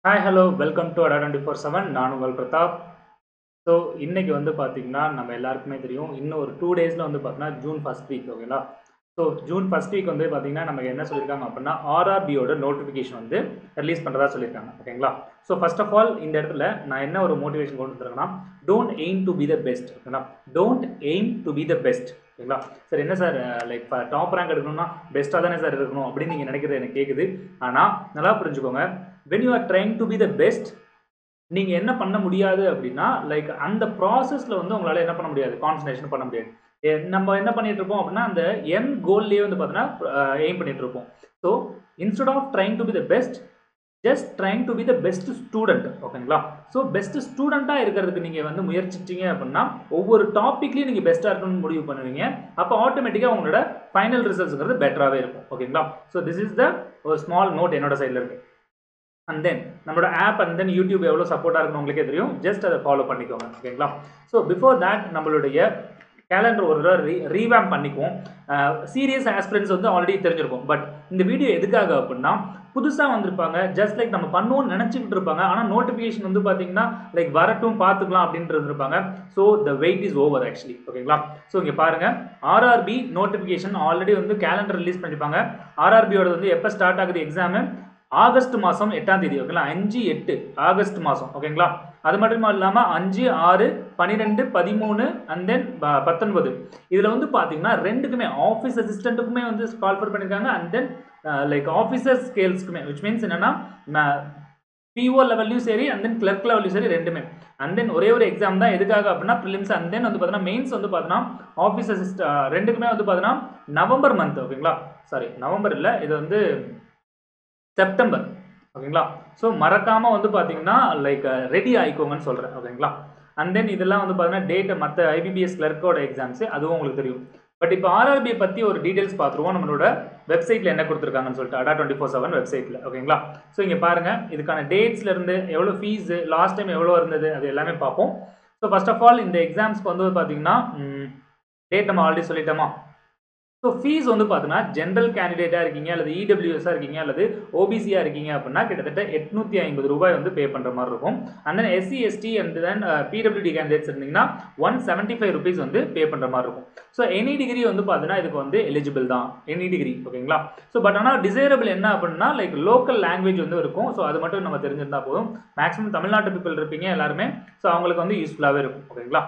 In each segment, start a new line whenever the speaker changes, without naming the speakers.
hi hello welcome to அடா twenty four seven நான் உங்கள் பிரதாப் ஸோ இன்னைக்கு வந்து பார்த்தீங்கன்னா நம்ம எல்லாருக்குமே தெரியும் இன்னும் ஒரு டூ டேஸில் வந்து பார்த்தீங்கன்னா ஜூன் ஃபஸ்ட் வீக் ஓகேங்களா ஸோ ஜூன் ஃபஸ்ட் வீக் வந்து பார்த்தீங்கன்னா நமக்கு என்ன சொல்லியிருக்காங்க அப்படின்னா ஆர்ஆர்பியோட நோட்டிஃபிகேஷன் வந்து ரிலீஸ் பண்ணுறதா சொல்லியிருக்காங்க ஓகேங்களா ஸோ ஃபர்ஸ்ட் ஆஃப் ஆல் இந்த இடத்துல நான் என்ன ஒரு மோட்டிவேஷன் கொண்டு வந்துருக்கேன்னா don't aim to be the best ஓகேங்களா don't aim to be the best ஓகேங்களா சார் என்ன சார் லைக் டாப் ரேங்க் எடுக்கணும்னா பெஸ்ட்டாக தானே சார் இருக்கணும் அப்படின்னு நீங்கள் நினைக்கிறது எனக்கு கேட்குது ஆனால் நல்லா புரிஞ்சுக்கோங்க when you are trying to be the best நீங்கள் என்ன பண்ண முடியாது அப்படின்னா லைக் அந்த ப்ராசஸில் வந்து உங்களால் என்ன பண்ண முடியாது கான்சன்ட்ரேஷன் பண்ண முடியாது எ- நம்ம என்ன பண்ணிட்டு இருப்போம் அப்படின்னா அந்த என் கோல்லேயே வந்து பார்த்தீங்கன்னா எய்ம் பண்ணிட்டு இருப்போம் so instead of trying to be the best just trying to be the best student ஓகேங்களா ஸோ பெஸ்ட் ஸ்டூடெண்ட்டாக இருக்கிறதுக்கு நீங்கள் வந்து முயற்சிச்சிங்க அப்படின்னா ஒவ்வொரு டாப்பிக்லையும் நீங்கள் பெஸ்ட்டாக இருக்கணும்னு முடிவு பண்ணுவீங்க அப்போ ஆட்டோமேட்டிக்காக உங்களோட ஃபைனல் ரிசல்ட்ஸ்ங்கிறது பெட்டராகவே இருக்கும் ஓகேங்களா ஸோ திஸ் இஸ் த ஒரு ஸ்மால் நோட் என்னோட சைடில் இருக்கு அண்ட் தென் நம்மளோட ஆப் அண்ட் தென் யூடியூப் எவ்வளோ சப்போர்ட்டாக இருக்குன்னு உங்களுக்கே தெரியும் ஜஸ்ட் அதை ஃபாலோ பண்ணிக்கோங்க ஓகேங்களா ஸோ பிஃபோர் தேட் நம்மளுடைய கேலண்டர் ஒரு தடவை ரீ ரீவேம் பண்ணிக்குவோம் சீரியஸ் ஆஸ்பிரன்ஸ் வந்து ஆல்ரெடி தெரிஞ்சிருக்கும் பட் இந்த வீடியோ எதுக்காக அப்படின்னா புதுசாக வந்திருப்பாங்க ஜஸ்ட் லைக் நம்ம பண்ணுவோம்னு நினச்சிக்கிட்டு இருப்பாங்க ஆனால் நோட்டிஃபிகேஷன் வந்து பார்த்தீங்கன்னா லைக் வரட்டும் பார்த்துக்கலாம் அப்படின்ட்டு இருந்திருப்பாங்க so the wait is over actually ஓகேங்களா ஸோ இங்கே பாருங்க ஆர்ஆர்பி நோட்டிஃபிகேஷன் ஆல்ரெடி வந்து கேலண்டர் ரிலீஸ் பண்ணியிருப்பாங்க ஆர்ஆர்பியோட வந்து எப்போ ஸ்டார்ட் ஆகுது எக்ஸாமு ஆகஸ்ட் மாதம் எட்டாம் தேதி ஓகேங்களா அஞ்சு எட்டு ஆகஸ்ட் மாதம் ஓகேங்களா அது மட்டும் இல்லாமல் அஞ்சு ஆறு பன்னிரெண்டு பதிமூணு அண்ட் தென் பத்தொன்பது இதில் வந்து பார்த்தீங்கன்னா ரெண்டுக்குமே ஆஃபீஸ் அசிஸ்டண்ட்டுக்குமே வந்து கால்ஃபர் பண்ணியிருக்காங்க அண்ட் தென் லைக் ஆஃபீஸர் ஸ்கேல்ஸ்க்குமே விச் மீன்ஸ் என்னன்னா பிஓ லெவல்லையும் சரி அண்ட் தென் கிளர்க் லெவல்லையும் சரி ரெண்டுமே அண்ட் தென் ஒரே ஒரு எக்ஸாம் தான் எதுக்காக அப்படின்னா ப்ரிலிம்ஸ் அண்ட் தென் வந்து பார்த்தீங்கன்னா மெயின்ஸ் வந்து பார்த்தீங்கன்னா ஆஃபீஸ் அசிஸ்ட் ரெண்டுக்குமே வந்து பார்த்தீங்கன்னா நவம்பர் மந்த் ஓகேங்களா சாரி நவம்பர் இல்லை இது வந்து செப்டம்பர் ஓகேங்களா ஸோ மறக்காமல் வந்து பார்த்தீங்கன்னா லைக் ரெடி ஆயிக்கோங்கன்னு சொல்கிறேன் ஓகேங்களா அண்ட் தென் இதெல்லாம் வந்து பார்த்தீங்கன்னா டேட்டை மற்ற ஐபிபிஎஸ் கிளர்க்கோட எக்ஸாம்ஸு அதுவும் உங்களுக்கு தெரியும் பட் இப்போ ஆர்ஆர்பியை பற்றி ஒரு டீடைல்ஸ் பார்த்துருவோம் நம்மளோட வெப்சைட்டில் என்ன கொடுத்துருக்காங்கன்னு சொல்லிட்டு அடா டுவெண்ட்டி ஃபோர் செவன் வெப்சைட்டில் ஓகேங்களா ஸோ இங்கே பாருங்கள் இதுக்கான டேட்ஸ்ல இருந்து எவ்வளோ ஃபீஸு லாஸ்ட் டைம் எவ்வளோ இருந்தது அது எல்லாமே பார்ப்போம் ஸோ ஃபர்ஸ்ட் ஆஃப் ஆல் இந்த எக்ஸாம்ஸ்க்கு வந்து பார்த்தீங்கன்னா டேட் நம்ம ஆல்ரெடி சொல்லிட்டோமா ஸோ ஃபீஸ் வந்து பார்த்தீங்கன்னா ஜென்ரல் கேண்டிடேட்டாக இருக்கீங்க அல்லது இடபிள்யூஎஸ்ஸாக இருக்கீங்க அல்லது ஓபிசியாக இருக்கீங்க அப்படின்னா கிட்டத்தட்ட எட்நூற்றி ஐம்பது ரூபாய் வந்து பே பண்ணுற மாதிரி இருக்கும் and then SC ST and then PWD candidates இருந்தீங்கன்னா ஒன் செவன்ட்டி ஃபைவ் ருபீஸ் வந்து பே பண்ணுற மாதிரி இருக்கும் ஸோ எனி டிகிரி வந்து பார்த்தீங்கன்னா இதுக்கு வந்து எலிஜிபிள் தான் எனி டிகிரி ஓகேங்களா ஸோ பட் ஆனால் டிசைரபிள் என்ன அப்படின்னா லைக் லோக்கல் லாங்குவேஜ் வந்து இருக்கும் ஸோ அது மட்டும் நம்ம தெரிஞ்சிருந்தா போதும் மேக்ஸிமம் தமிழ்நாட்டு பீப்பிள் இருப்பீங்க எல்லாருமே ஸோ அவங்களுக்கு வந்து யூஸ்ஃபுல்லாகவே இருக்கும் ஓகேங்களா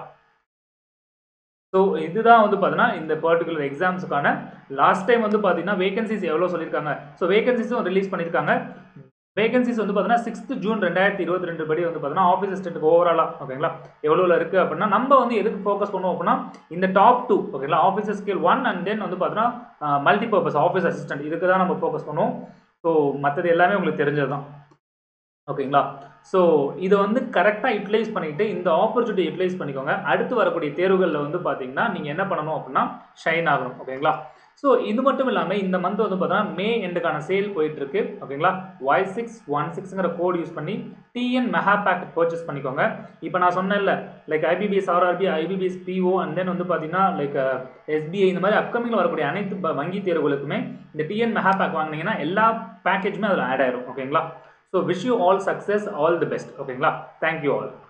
ஸோ இதுதான் வந்து பார்த்தீங்கன்னா இந்த பர்டிகுலர் எக்ஸாம்ஸுக்கான லாஸ்ட் டைம் வந்து பார்த்தீங்கன்னா வேகன்சிஸ் எவ்வளோ சொல்லியிருக்காங்க ஸோ வேகன்சிஸும் ரிலீஸ் பண்ணியிருக்காங்க வேகன்சிஸ் வந்து பார்த்தீங்கன்னா சிக்ஸ்த் ஜூன் ரெண்டாயிரத்தி இருபத்தி ரெண்டு படி வந்து பார்த்தீங்கன்னா ஆஃபீஸ் அசிஸ்டன்ட் ஓவராலாக ஓகேங்களா எவ்வளோ இருக்குது அப்படின்னா நம்ம வந்து எதுக்கு ஃபோக்கஸ் பண்ணுவோம் அப்படின்னா இந்த டாப் டூ ஓகேங்களா officer scale one and then வந்து பார்த்தீங்கன்னா மல்டி பர்பஸ் ஆஃபீஸ் அசிஸ்டன்ட் இதுக்கு தான் நம்ம ஃபோக்கஸ் பண்ணுவோம் ஸோ மற்றது எல்லாமே உங்களுக்கு தெரிஞ்சது தான் ஓகேங்களா ஸோ இதை வந்து கரெக்டாக யூட்டிலைஸ் பண்ணிக்கிட்டு இந்த ஆப்பர்ச்சுனிட்டி யூட்டிலைஸ் பண்ணிக்கோங்க அடுத்து வரக்கூடிய தேர்வுகளில் வந்து பார்த்தீங்கன்னா நீங்கள் என்ன பண்ணணும் அப்படின்னா ஷைன் ஆகணும் ஓகேங்களா ஸோ இது மட்டும் இல்லாமல் இந்த மந்த் வந்து பார்த்தீங்கன்னா மே எண்டுக்கான சேல் போயிட்டு இருக்கு ஓகேங்களா ஒய் சிக்ஸ் ஒன் சிக்ஸ்ங்கிற கோட் யூஸ் பண்ணி டிஎன் மெகா பேக் பர்ச்சேஸ் பண்ணிக்கோங்க இப்போ நான் சொன்னேன்ல like IBPS RRB IBPS PO and then வந்து பார்த்தீங்கன்னா லைக் எஸ்பிஐ இந்த மாதிரி அப்கமிங்கில் வரக்கூடிய அனைத்து ப- வங்கி தேர்வுகளுக்குமே இந்த டிஎன் மெகா பேக் வாங்கினீங்கன்னா எல்லா பேக்கேஜுமே அதில் ஆட் ஆயிரும் ஓகேங்களா so wish you all success all the best ஓகேங்களா தேங்க்யூ ஆல்